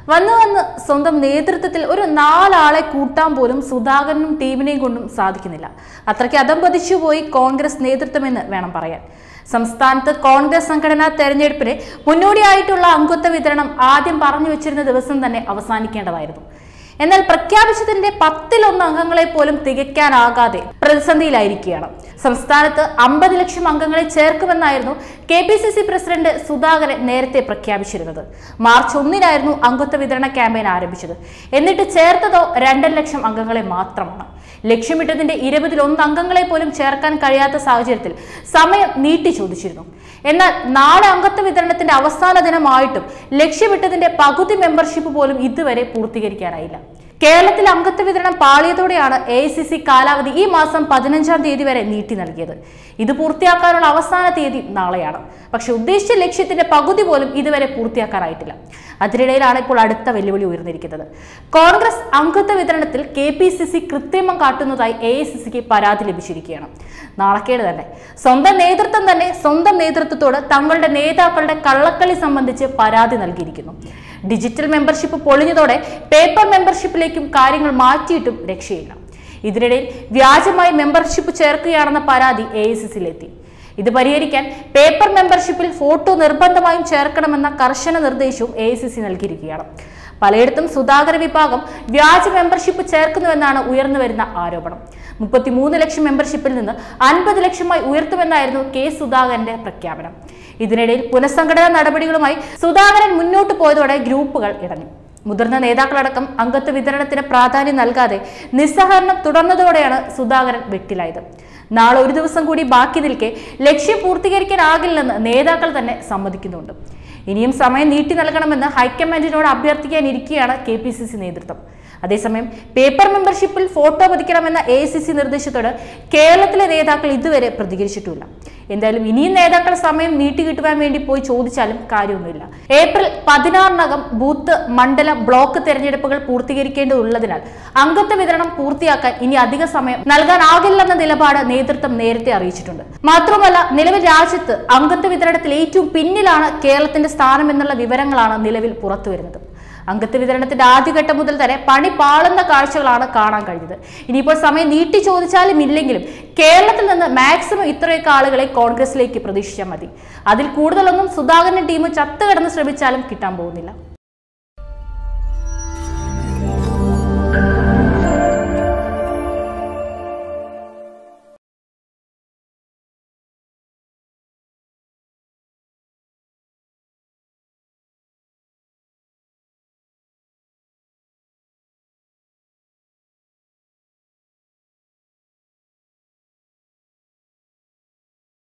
വന്നു വന്ന് സ്വന്തം നേതൃത്വത്തിൽ ഒരു നാലാളെ കൂട്ടാൻ പോലും സുധാകരനും ടീമിനെയും കൊണ്ടും സാധിക്കുന്നില്ല അത്രയ്ക്ക് അതമ്പതിച്ചു പോയി കോൺഗ്രസ് നേതൃത്വമെന്ന് വേണം പറയാൻ സംസ്ഥാനത്ത് കോൺഗ്രസ് സംഘടനാ തെരഞ്ഞെടുപ്പിന് മുന്നോടിയായിട്ടുള്ള അംഗത്വ വിതരണം ആദ്യം പറഞ്ഞു വെച്ചിരുന്ന ദിവസം തന്നെ അവസാനിക്കേണ്ടതായിരുന്നു എന്നാൽ പ്രഖ്യാപിച്ചതിന്റെ പത്തിലൊന്ന് അംഗങ്ങളെ പോലും തികയ്ക്കാനാകാതെ പ്രതിസന്ധിയിലായിരിക്കുകയാണ് സംസ്ഥാനത്ത് അമ്പത് ലക്ഷം അംഗങ്ങളെ ചേർക്കുമെന്നായിരുന്നു K P C C president Sudhakaran നേരത്തെ പ്രഖ്യാപിച്ചിരുന്നത് മാർച്ച് ഒന്നിനായിരുന്നു അംഗത്വ വിതരണ ക്യാമ്പയിൻ ആരംഭിച്ചത് എന്നിട്ട് ചേർത്തതോ രണ്ടര ലക്ഷം അംഗങ്ങളെ മാത്രമാണ് ലക്ഷ്യമിട്ടതിന്റെ ഇരുപതിലൊന്ന് അംഗങ്ങളെ പോലും ചേർക്കാൻ കഴിയാത്ത സാഹചര്യത്തിൽ സമയം നീട്ടി ചോദിച്ചിരുന്നു എന്നാൽ നാളെ അംഗത്വ വിതരണത്തിന്റെ അവസാന ദിനമായിട്ടും ലക്ഷ്യമിട്ടതിന്റെ പകുതി മെമ്പർഷിപ്പ് പോലും ഇതുവരെ പൂർത്തീകരിക്കാനായില്ല കേരളത്തിൽ അംഗത്വ വിതരണം പാളിയതോടെയാണ് എ ഐ സി സി കാലാവധി ഈ മാസം പതിനഞ്ചാം തീയതി വരെ നീട്ടി നൽകിയത് ഇത് പൂർത്തിയാക്കാനുള്ള അവസാന തീയതി നാളെയാണ് പക്ഷെ ഉദ്ദേശിച്ച ലക്ഷ്യത്തിന്റെ പകുതി പോലും ഇതുവരെ പൂർത്തിയാക്കാനായിട്ടില്ല അതിനിടയിലാണ് ഇപ്പോൾ അടുത്ത വെല്ലുവിളി ഉയർന്നിരിക്കുന്നത് കോൺഗ്രസ് അംഗത്വ വിതരണത്തിൽ കെ പി സി സി കൃത്രിമം കാട്ടുന്നതായി എ ഐ സി സിക്ക് പരാതി ലഭിച്ചിരിക്കുകയാണ് നാളക്കേട് തന്നെ സ്വന്തം നേതൃത്വം തന്നെ സ്വന്തം നേതൃത്വത്തോട് തങ്ങളുടെ നേതാക്കളുടെ കള്ളക്കളി സംബന്ധിച്ച് പരാതി നൽകിയിരിക്കുന്നു ഡിജിറ്റൽ മെമ്പർഷിപ്പ് പൊളിഞ്ഞതോടെ പേപ്പർ മെമ്പർഷിപ്പിലേക്കും കാര്യങ്ങൾ മാറ്റിയിട്ടും രക്ഷയില്ല ഇതിനിടയിൽ വ്യാജമായി മെമ്പർഷിപ്പ് ചേർക്കുകയാണെന്ന പരാതി എ ഐ സി സിയിലെത്തി ഇത് പരിഹരിക്കാൻ പേപ്പർ മെമ്പർഷിപ്പിൽ ഫോട്ടോ നിർബന്ധമായും ചേർക്കണമെന്ന കർശന നിർദ്ദേശവും എ ഐ സി സി നൽകിയിരിക്കുകയാണ് പലയിടത്തും സുധാകര വിഭാഗം വ്യാജ മെമ്പർഷിപ്പ് ചേർക്കുന്നുവെന്നാണ് ഉയർന്നു വരുന്ന ആരോപണം മുപ്പത്തിമൂന്ന് ലക്ഷം മെമ്പർഷിപ്പിൽ നിന്ന് അൻപത് ലക്ഷമായി ഉയർത്തുമെന്നായിരുന്നു കെ സുധാകരന്റെ പ്രഖ്യാപനം ഇതിനിടയിൽ പുനഃസംഘടനാ നടപടികളുമായി സുധാകരൻ മുന്നോട്ട് പോയതോടെ ഗ്രൂപ്പുകൾ ഇടഞ്ഞു മുതിർന്ന നേതാക്കളടക്കം അംഗത്വ വിതരണത്തിന് പ്രാധാന്യം നൽകാതെ നിസ്സഹകരണം തുടർന്നതോടെയാണ് സുധാകരൻ വെട്ടിലായത് നാളെ ഒരു ദിവസം കൂടി ബാക്കി നിൽക്കെ ലക്ഷ്യം പൂർത്തീകരിക്കാനാകില്ലെന്ന് നേതാക്കൾ തന്നെ സമ്മതിക്കുന്നുണ്ട് ഇനിയും സമയം നീട്ടി നൽകണമെന്ന് ഹൈക്കമാൻഡിനോട് അഭ്യർത്ഥിക്കാനിരിക്കുകയാണ് കെ പി സി സി നേതൃത്വം അതേസമയം പേപ്പർ മെമ്പർഷിപ്പിൽ ഫോട്ടോ പതിക്കണമെന്ന എ സി സി നിർദ്ദേശത്തോട് കേരളത്തിലെ നേതാക്കൾ ഇതുവരെ പ്രതികരിച്ചിട്ടുമില്ല എന്തായാലും ഇനിയും നേതാക്കൾ സമയം നീട്ടി കിട്ടുവാൻ വേണ്ടി പോയി ചോദിച്ചാലും കാര്യമൊന്നുമില്ല ഏപ്രിൽ പതിനാറിനകം ബൂത്ത് മണ്ഡലം ബ്ലോക്ക് തെരഞ്ഞെടുപ്പുകൾ പൂർത്തീകരിക്കേണ്ടതുള്ളതിനാൽ അംഗത്വ വിതരണം പൂർത്തിയാക്കാൻ ഇനി അധിക സമയം നൽകാനാകില്ലെന്ന നിലപാട് നേതൃത്വം നേരത്തെ അറിയിച്ചിട്ടുണ്ട് മാത്രമല്ല നിലവിൽ രാജ്യത്ത് അംഗത്വ വിതരണത്തിൽ ഏറ്റവും പിന്നിലാണ് കേരളത്തിന്റെ സ്ഥാനം എന്നുള്ള വിവരങ്ങളാണ് നിലവിൽ പുറത്തുവരുന്നത് അംഗത്വ വിതരണത്തിന്റെ ആദ്യഘട്ടം മുതൽ തന്നെ പണി പാളുന്ന കാഴ്ചകളാണ് കാണാൻ കഴിഞ്ഞത് ഇനിയിപ്പോൾ സമയം നീട്ടി ചോദിച്ചാലും ഇല്ലെങ്കിലും കേരളത്തിൽ നിന്ന് മാക്സിമം ഇത്രയൊക്കെ ആളുകളെ കോൺഗ്രസിലേക്ക് പ്രതീക്ഷിച്ചാൽ മതി അതിൽ കൂടുതലൊന്നും സുധാകരന്റെ ടീം ചത്തുകിടന്ന് ശ്രമിച്ചാലും കിട്ടാൻ പോകുന്നില്ല